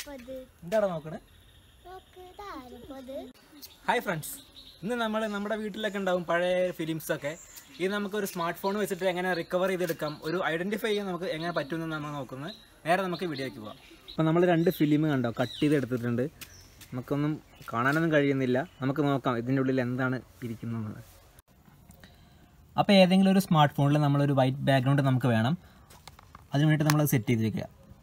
ഇതാരപ്പത് എന്താടാ നോക്കണേ നോക്ക് ഇതാരപ്പത് ഹായ് ഫ്രണ്ട്സ് ഇന്ന് നമ്മൾ നമ്മുടെ വീട്ടിലൊക്കെ ഉണ്ടാവും പഴയ ഫിലിംസൊക്കെ ഇത് നമുക്ക് ഒരു സ്മാർട്ട് ഫോൺ വെച്ചിട്ട് എങ്ങനെ റിക്കവർ ചെയ്തെടുക്കാം ഒരു ഐഡൻറ്റിഫൈ ചെയ്യാൻ നമുക്ക് എങ്ങനെ പറ്റുമെന്ന് നമ്മൾ നോക്കുന്നത് നേരെ നമുക്ക് വീഡിയോയ്ക്ക് പോവാം അപ്പോൾ നമ്മൾ രണ്ട് ഫിലിം കണ്ടോ കട്ട് ചെയ്ത് എടുത്തിട്ടുണ്ട് നമുക്കൊന്നും കാണാനൊന്നും കഴിയുന്നില്ല നമുക്ക് നോക്കാം ഇതിൻ്റെ ഉള്ളിൽ എന്താണ് ഇരിക്കുന്നത് അപ്പോൾ ഏതെങ്കിലും ഒരു സ്മാർട്ട് ഫോണിൽ നമ്മളൊരു വൈറ്റ് ബാക്ക്ഗ്രൗണ്ട് നമുക്ക് വേണം അതിന് വേണ്ടിയിട്ട് നമ്മൾ സെറ്റ് ചെയ്തിരിക്കുക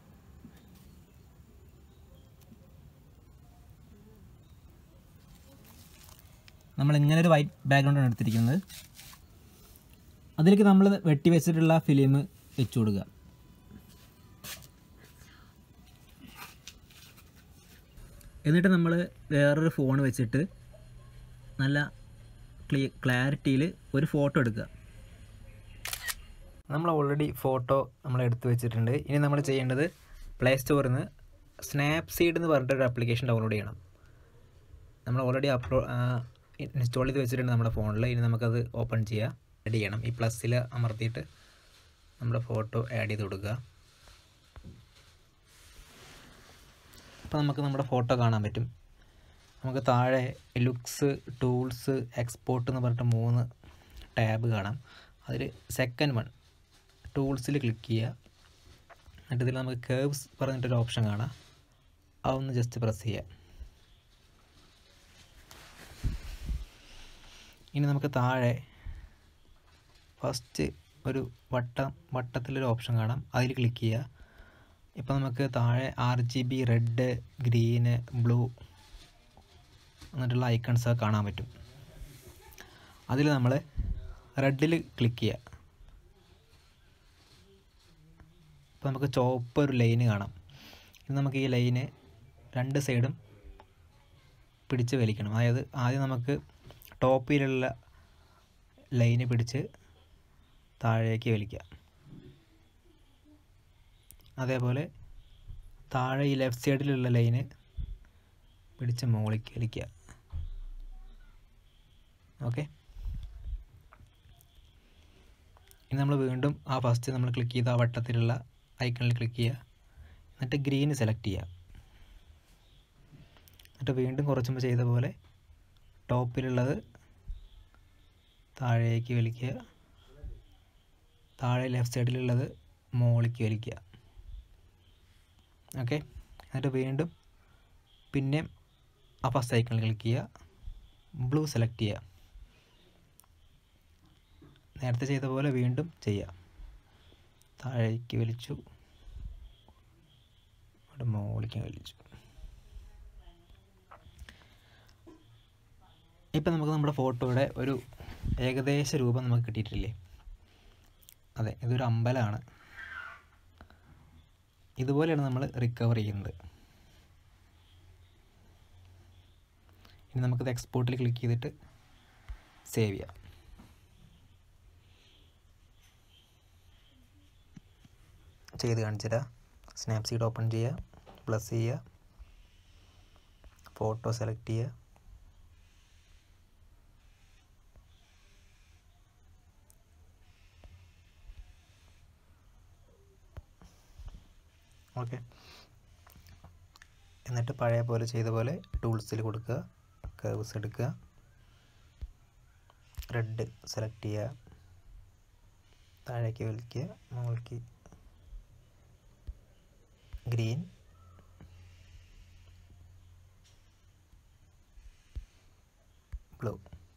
നമ്മൾ ഇങ്ങനെ ഒരു വൈറ്റ് ബാക്ക്ഗ്രൗണ്ടാണ് എടുത്തിരിക്കുന്നത് അതിലേക്ക് നമ്മൾ വെട്ടി വെച്ചിട്ടുള്ള ഫിലിം വെച്ചു കൊടുക്കുക എന്നിട്ട് നമ്മൾ വേറൊരു ഫോൺ വെച്ചിട്ട് നല്ല ക്ലീ ക്ലാരിറ്റിയിൽ ഒരു ഫോട്ടോ എടുക്കുക നമ്മൾ ഓൾറെഡി ഫോട്ടോ നമ്മൾ എടുത്തു വെച്ചിട്ടുണ്ട് ഇനി നമ്മൾ ചെയ്യേണ്ടത് പ്ലേ സ്റ്റോറിൽ നിന്ന് സ്നാപ്സീഡ് എന്ന് പറഞ്ഞിട്ടൊരു ആപ്ലിക്കേഷൻ ഡൗൺലോഡ് ചെയ്യണം നമ്മൾ ഓൾറെഡി അപ്ലോ ഇൻസ്റ്റാൾ ചെയ്ത് വെച്ചിട്ടുണ്ട് നമ്മുടെ ഫോണിൽ ഇനി നമുക്കത് ഓപ്പൺ ചെയ്യുക ആഡ് ചെയ്യണം ഈ പ്ലസ്സിൽ അമർത്തിയിട്ട് നമ്മുടെ ഫോട്ടോ ആഡ് ചെയ്ത് കൊടുക്കുക അപ്പോൾ നമുക്ക് നമ്മുടെ ഫോട്ടോ കാണാൻ പറ്റും നമുക്ക് താഴെ ലുക്സ് ടൂൾസ് എക്സ്പോർട്ട് എന്ന് പറഞ്ഞിട്ട് മൂന്ന് ടാബ് കാണാം അതിൽ സെക്കൻഡ് വൺ ടൂൾസിൽ ക്ലിക്ക് ചെയ്യുക എന്നിട്ട് ഇതിൽ നമുക്ക് കേവ്സ് പറഞ്ഞിട്ടൊരു ഓപ്ഷൻ കാണാം അതൊന്ന് ജസ്റ്റ് പ്രസ് ചെയ്യുക ഇനി നമുക്ക് താഴെ ഫസ്റ്റ് ഒരു വട്ടം വട്ടത്തിലൊരു ഓപ്ഷൻ കാണാം അതിൽ ക്ലിക്ക് ചെയ്യുക ഇപ്പോൾ നമുക്ക് താഴെ R G B red green blue എന്നിട്ടുള്ള ഐക്കൺസ് കാണാൻ പറ്റും അതിൽ നമ്മൾ റെഡിൽ ക്ലിക്ക് ചെയ്യുക ഇപ്പോൾ നമുക്ക് ചുവപ്പ് ഒരു ലൈന് കാണാം ഇനി നമുക്ക് ഈ ലൈന് രണ്ട് സൈഡും പിടിച്ച് വലിക്കണം അതായത് ആദ്യം നമുക്ക് ടോപ്പിലുള്ള ലൈന് പിടിച്ച് താഴേക്ക് വലിക്കുക അതേപോലെ താഴെ ഈ ലെഫ്റ്റ് സൈഡിലുള്ള ലൈന് പിടിച്ച് മുകളിലേക്ക് വലിക്കുക ഓക്കെ ഇനി നമ്മൾ വീണ്ടും ആ ഫസ്റ്റ് നമ്മൾ ക്ലിക്ക് ചെയ്ത ആ വട്ടത്തിലുള്ള ഐക്കണിൽ ക്ലിക്ക് ചെയ്യുക എന്നിട്ട് ഗ്രീൻ സെലക്ട് ചെയ്യുക എന്നിട്ട് വീണ്ടും കുറച്ചുമ്പോൾ ചെയ്ത പോലെ ടോപ്പിലുള്ളത് താഴേക്ക് വലിക്കുക താഴെ ലെഫ്റ്റ് സൈഡിലുള്ളത് മുകളിലേക്ക് വലിക്കുക ഓക്കെ എന്നിട്ട് വീണ്ടും പിന്നെ ആ ഫസ്റ്റ് ഐക്കണിൽ ക്ലിക്ക് ചെയ്യുക ബ്ലൂ സെലക്ട് ചെയ്യുക നേരത്തെ ചെയ്ത പോലെ വീണ്ടും ചെയ്യുക താഴേക്ക് വലിച്ചു അവിടെ മുകളിലേക്ക് വലിച്ചു ഇപ്പം നമുക്ക് നമ്മുടെ ഫോട്ടോയുടെ ഒരു ഏകദേശ രൂപം നമുക്ക് കിട്ടിയിട്ടില്ലേ അതെ ഇതൊരു അമ്പലമാണ് ഇതുപോലെയാണ് നമ്മൾ റിക്കവർ ചെയ്യുന്നത് ഇനി നമുക്കിത് എക്സ്പോർട്ടിൽ ക്ലിക്ക് ചെയ്തിട്ട് സേവ് ചെയ്യാം ചെയ്ത് കാണിച്ചുതരാം സ്നാപ്സീഡ് ഓപ്പൺ ചെയ്യുക പ്ലസ് ചെയ്യുക ഫോട്ടോ സെലക്ട് ചെയ്യുക ഓക്കെ എന്നിട്ട് പഴയ പോലെ ചെയ്ത പോലെ ടൂൾസിൽ കൊടുക്കുക കേവ്സ് എടുക്കുക റെഡ് സെലക്ട് ചെയ്യുക താഴേക്ക് വലിക്കുക മുകളിലേക്ക് ഗ്രീൻ ബ്ലൂ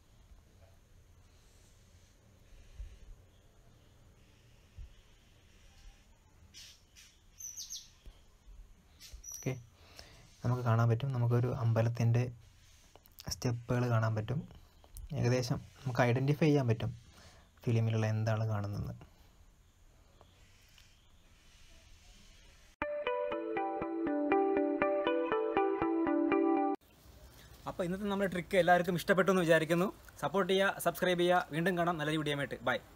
ഓക്കെ നമുക്ക് കാണാൻ പറ്റും നമുക്കൊരു അമ്പലത്തിൻ്റെ സ്റ്റെപ്പുകൾ കാണാൻ പറ്റും ഏകദേശം നമുക്ക് ഐഡൻറ്റിഫൈ ചെയ്യാൻ പറ്റും ഫിലിമിലുള്ള എന്താണ് കാണുന്നത് അപ്പോൾ ഇന്നത്തെ നമ്മുടെ ട്രിക്ക് എല്ലാവർക്കും ഇഷ്ടപ്പെട്ടു എന്ന് വിചാരിക്കുന്നു സപ്പോർട്ട് ചെയ്യുക സബ്സ്ക്രൈബ് ചെയ്യുക വീണ്ടും കാണാം നല്ല വീഡിയോ ആയിട്ട് ബൈ